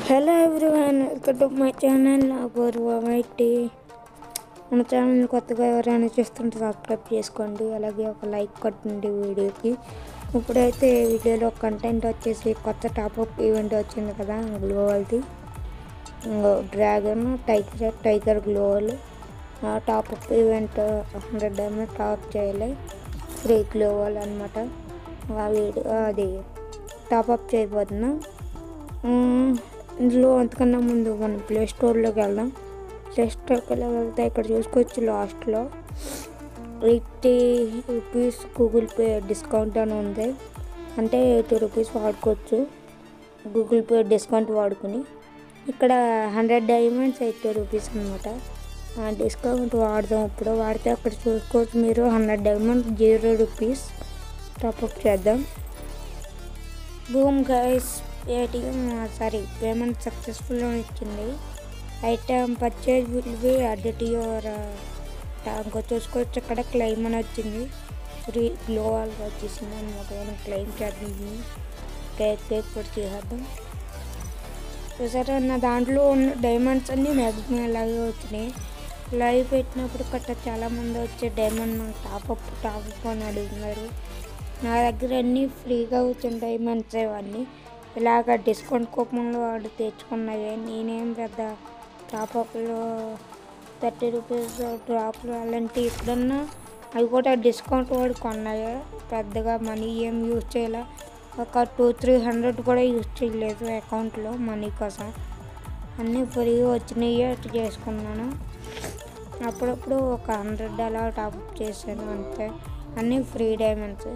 Hello everyone welcome to my channel నా పేరు YT మన ఛానల్ కొత్తగా ఎవరైనా చూస్తుంటే సబ్స్క్రైబ్ చేసుకోండి అలాగే ఒక లైక్ కొట్టండి వీడియోకి ఇప్పుడైతే వీడియోలో కంటెంట్ వచ్చేసి కొత్త టాప్అప్ ఈవెంట్ వచ్చింది కదా గ్లోవల్ది dragon tiger tiger global top up event hundred diamond top చేయాలి ఫ్రీ గ్లోవల్ అనమాట ఆ వీడియో అది టాప్అప్ చేయబోతున్నాం మ్మ్. ఇందులో అంతకన్నా ముందు మనం ప్లే స్టోర్లోకి వెళ్దాం ప్లే స్టోర్కి వెళ్తే ఇక్కడ చూసుకోవచ్చు లాస్ట్లో eighty rupees Google pay discount అని ఉంది అంటే ఎయిటీ రూపీస్ వాడుకోవచ్చు గూగుల్ పే డిస్కౌంట్ వాడుకుని ఇక్కడ హండ్రెడ్ డైమండ్స్ ఎయిటీ రూపీస్ అనమాట డిస్కౌంట్ వాడదాం ఇప్పుడు వాడితే అక్కడ చూసుకోవచ్చు మీరు hundred diamonds zero rupees top up చేద్దాం boom guys ATM sorry payment successful అని ఇచ్చింది item purchase will be added your ఇంకా చూసుకోవచ్చు అక్కడ క్లెయిమ్ అని వచ్చింది ఫ్రీ గ్లోవల్గా వచ్చేసింది అనమాట మనం క్లెయిమ్ చేద్దాం కేక్ కేక్ కూడా చేసేద్దాం చూసారా నా దాంట్లో ఉన్న డైమండ్స్ అన్నీ మ్యాక్సిమం ఇలాగే వచ్చినాయి లైవ్ పెట్టినప్పుడు కట్ట చాలామంది వచ్చే డైమండ్ టాప్అప్ టాప్అప్ అని అడుగుతున్నారు నా దగ్గర అన్నీ ఫ్రీగా వచ్చిన డైమండ్స్ ఇవన్నీ ఇలాగ డిస్కౌంట్ కూపన్లో వాడు తెచ్చుకున్నాయి నేనేం పెద్ద టాప్అప్లో థర్టీ రూపీస్ డ్రాప్లు అలాంటి ఎప్పుడన్నా అవి కూడా డిస్కౌంట్ వాడు కొన్నాయి పెద్దగా మనీ ఏం యూజ్ చేయాల ఒక టూ త్రీ హండ్రెడ్ కూడా యూజ్ చేయలేదు అకౌంట్లో మనీ కోసం అన్నీ ఫ్రీగా వచ్చినాయి అట్లా చేసుకున్నాను అప్పుడప్పుడు ఒక హండ్రెడ్ అలా టాప్అప్ చేశాను అంతే అన్నీ ఫ్రీ డైమండ్స్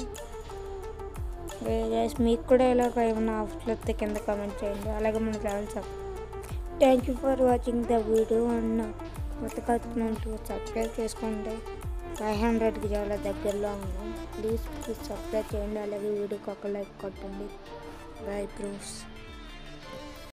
గైస్ మీకు కూడా ఇలా ఏమైనా ఆఫర్లు వస్తే కింద కామెంట్ చేయండి అలాగే మన channel sub thank you for watching the video అన్న కొత్తగా సబ్స్క్రైబ్ చేసుకోండి ఫైవ్ హండ్రెడ్కి చాలా దగ్గరలో ఉన్నాం ప్లీజ్ ప్లీజ్ సబ్స్క్రైబ్ చేయండి అలాగే వీడియోకి ఒక లైక్ కొట్టండి బాయ్ బ్రూస్